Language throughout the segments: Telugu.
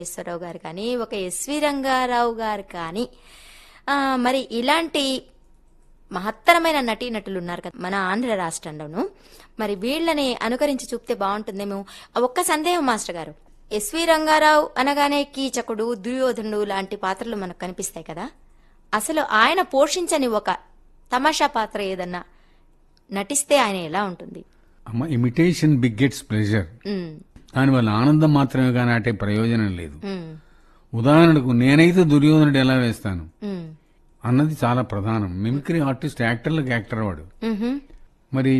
నాగేశ్వరరావు గారు కానీ ఒక ఎస్వి రంగారావు గారు కానీ ఆ, మరి ఇలాంటి మహత్తరమైన నటీనటులు ఉన్నారు కదా మన ఆంధ్ర రాష్ట్రంలోను మరి వీళ్ళని అనుకరించి చూపితే బాగుంటుందేమో ఆ ఒక్క సందేహం మాస్టర్ గారు ఎస్వి రంగారావు అనగానే కీచకుడు దుర్యోధనుడు లాంటి పాత్రలు మనకు కనిపిస్తాయి కదా అసలు ఆయన పోషించని ఒక తమాషా పాత్ర ఏదన్నా నటిస్తే ఆయన ఎలా ఉంటుంది అమ్మ ఇమిటేషన్ బిగ్గెట్స్ ప్లెజర్ ఉమ్, దానివల్ల ఆనందం మాత్రమే కానీ అటే ప్రయోజనం లేదు ఉమ్, ఉదాహరణకు నేనైతే దుర్యోధనుడు ఎలా వేస్తాను ఉమ్, అన్నది చాలా ప్రధానం మిమిక్రీ ఆర్టిస్ట్ యాక్టర్లకు యాక్టర్ వాడు మ్హూ, మరి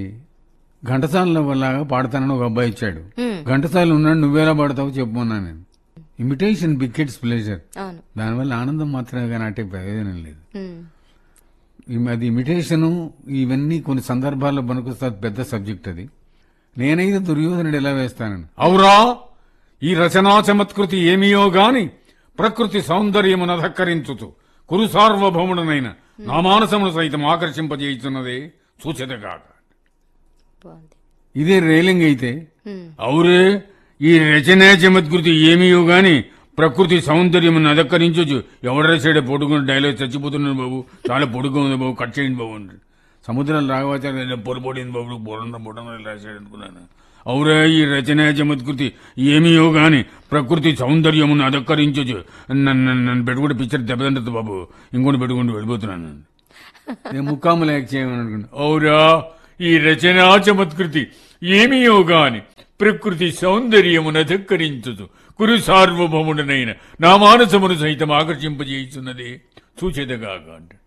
ఘంటసాల లాగా పాడతానని ఒక అబ్బాయి ఇచ్చాడు ఉమ్, ఘంటసాల ఉన్నాడు నువ్వేలా పాడతావు చెప్పమన్నా నేను ఇమిటేషన్ బిగ్గెట్స్ ప్లెజర్ అవును దానివల్ల ఆనందం మాత్రమే కానీ అటే ప్రయోజనం లేదు ఉమ్, ఈ- అది ఇమిటేషను ఇవన్నీ కొన్ని సందర్భాల్లో పనికొస్తా పెద్ద సబ్జెక్ట్ అది నేనైతే దుర్యోధనుడు ఎలా వేస్తానని అవురా ఈ రచనా చమత్కృతి ఏమియో గాని ప్రకృతి సౌందర్యమునధక్కరించుతు కురు సార్వభౌముడనైన నా మానసమును సైతం ఆకర్షింపజేయుచున్నదే సూచనగాక బాగుంది ఇదే రేలింగ్ అయితే ఉమ్, అవురే ఈ రచనా చమత్కృతి ఏమియో గాని ప్రకృతి సౌందర్యం అదక్కరించొచ్చు ఎవడు రాశాడే పొడుగుని డైలాగ్ చచ్చిపోతున్నాను బాబు చాలా పొడుగు ఉంది బాబు కట్ చేయండి బాబు అని సముద్రాలు రాఘవాచార్య పొరపడింది బాబు బుర్ర బుర్ర రాశాడు అనుకున్నాను అవురే ఈ రచనా చమత్కృతి ఏమియో గాని ప్రకృతి సౌందర్యమును అదక్కరించొచ్చు నన్ను నన్ను పెట్టుకుంటే పిక్చర్ దెబ్బతింటది బాబు ఇంకోటి పెట్టుకుంటూ వెళ్ళిపోతున్నాను నేను ముక్కాము లేక చేయమని అనుకున్నా అవురా ఈ రచనా చమత్కృతి ఏమియో గాని ప్రకృతి సౌందర్యమున ధక్కరించుతు కురు సార్వభౌముడనైన నా మానసమును సైతం ఆకర్షింపజేయుచున్నది చూచేదగాక అంటాడు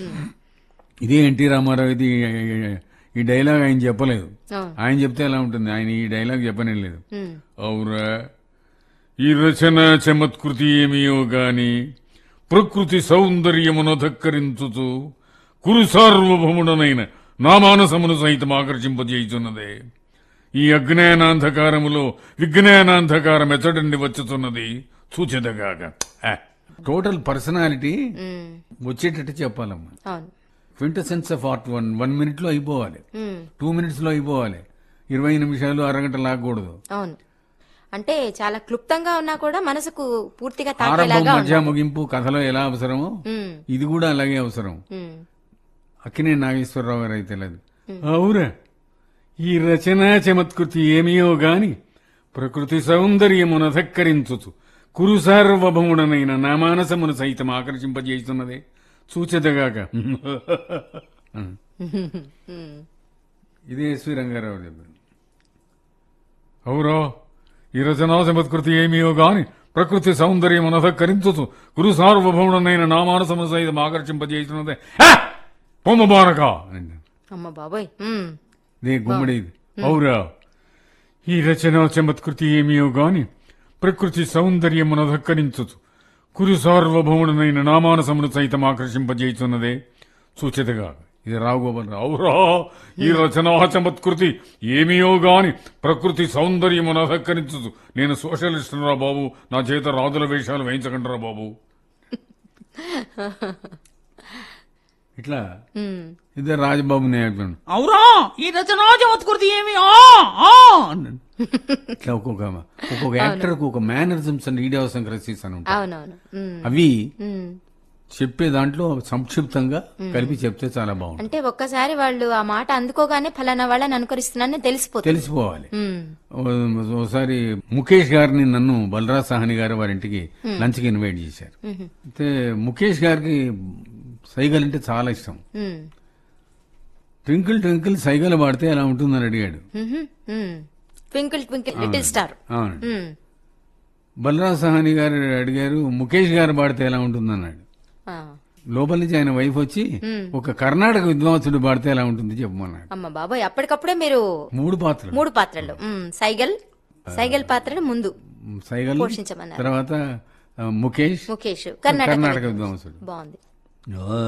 ఇదే ఎన్టీ రామారావు ఇది ఈ డైలాగ్ ఆయన చెప్పలేదు అవును ఆయన చెప్తే ఎలా ఉంటుంది ఆయన ఈ డైలాగ్ చెప్పనే లేదు ఉమ్, అవురా ఈ రచన చమత్కృతి ఏమియో గాని ప్రకృతి సౌందర్యమును ధక్కరించుతూ కురు సార్వభౌముడనైన నా మానసమును సైతం ఆకర్షింపజేయుచున్నదే ఈ అజ్ఞానాంధకారములో విజ్ఞానాంధకారం ఎచ్చడండి వచ్చుతున్నది సూచదగాక టోటల్ పర్సనాలిటీ ఉమ్, వచ్చేటట్టు చెప్పాలమ్మా అవును quintessence of art one one minute లో అయిపోవాలి ఉమ్, టూ మినిట్స్ లో అయిపోవాలి ఇరవై నిమిషాలు అరగంట లాగకూడదు అవును అంటే చాలా క్లుప్తంగా ఉన్నా కూడా మనసుకు పూర్తిగా ఆరంభం తాకేలాగా మధ్య ఉండాలి. ముగింపు కథలో ఎలా అవసరమో ఉమ్, ఇది కూడా అలాగే అవసరం ఉమ్, అక్కినే నాగేశ్వరరావు గారు అయితే లేదు అవురా ఈ రచనా చమత్కృతి ఏమియో గాని ప్రకృతి సౌందర్యమున ధక్కరించుచు కురు సార్వభౌముడనైన నా మానసమును సైతం ఆకర్షింపజేస్తున్నదే సూచదగాక ఉమ్, ఇదే ఎస్వి రంగారావు చెప్పారు అవురా ఈ రచనా చమత్కృతి ఏమియో గాని ప్రకృతి సౌందర్యమున ధక్కరించుచు కురు సార్వభౌముడనైన నా మానసమును సైతం ఆకర్షింపజేస్తున్నదే పొమ్మ బారక అని అమ్మ బాబోయ్ ఉమ్, దే గుమ్మడి అవురా ఈ రచన చమత్కృతి ఏమియో గాని ప్రకృతి సౌందర్యమున ధక్కరించుచు కురు సార్వభౌముడనైన నామానసమును సైతం ఆకర్షింపజేయుచున్నదే సూచితగా ఇది రావుగోపాల్ అవురా ఈ రచనా చమత్కృతి ఏమియో గాని ప్రకృతి సౌందర్యమున ధక్కరించుచు నేను సోషలిస్ట్ రా బాబు నా చేత రాజుల వేషాలు వేయించకండి రా బాబు ఇట్లా ఉమ్, ఇదే రాజబాబు నేర్పాను అవురా ఈ రచనా చమత్కృతి ఏమి ఆ ఆ అన్నాడు. ఇట్లా ఒక్కొక్క ఒక్కొక్క యాక్టర్ కు ఒక మేనరిజమ్స్ అండ్ ఈడియోసంక్రసీస్ అని ఉంటాయి అవునవును ఉమ్, అవి ఉమ్. చెప్పే దాంట్లో సంక్షిప్తంగా కలిపి చెప్తే చాలా బాగుంటుంది అంటే ఒక్కసారి వాళ్ళు ఆ మాట అందుకోగానే ఫలానా వాళ్ళని అనుకరిస్తున్నానని తెలిసిపోతుంది తెలిసిపోవాలి ఉమ్, ఓ- ఓసారి ముఖేష్ గారిని నన్ను బలరాజ్ సాహని గారు వారి ఇంటికి లంచ్కి ఇన్వైట్ చేశారు ఉహు, అయితే ముఖేష్ గారికి సైగల్ అంటే చాలా ఇష్టం ఉమ్, ట్వింకిల్ ట్వింకిల్ సైగల్ పాడితే ఎలా ఉంటుందని అడిగాడు ఉహు, ఉమ్. ట్వింకిల్ ట్వింకిల్ లిటిల్ స్టార్ అవును ఉమ్, బలరాజ్ సాహని గారు అడిగారు ముఖేష్ గారు పాడితే ఎలా ఉంటుందన్నాడు ఆ, లోపల నుంచి ఆయన వైఫ్ వచ్చి ఒక కర్ణాటక విద్వాంసుడు పాడితే ఎలా ఉంటుంది చెప్పమన్నాడు అమ్మ బాబోయ్ అప్పటికప్పుడే మీరు మూడు పాత్రలు మూడు పాత్రలు ఉమ్, సైగల్ సైగల్ పాత్రను ముందు సైగల్ పోషించమన్నారు తర్వాత ఆ, ముఖేష్ ముఖేష్ కర్ణాటక కర్ణాటక విద్వాంసుడు బాగుంది ఆ,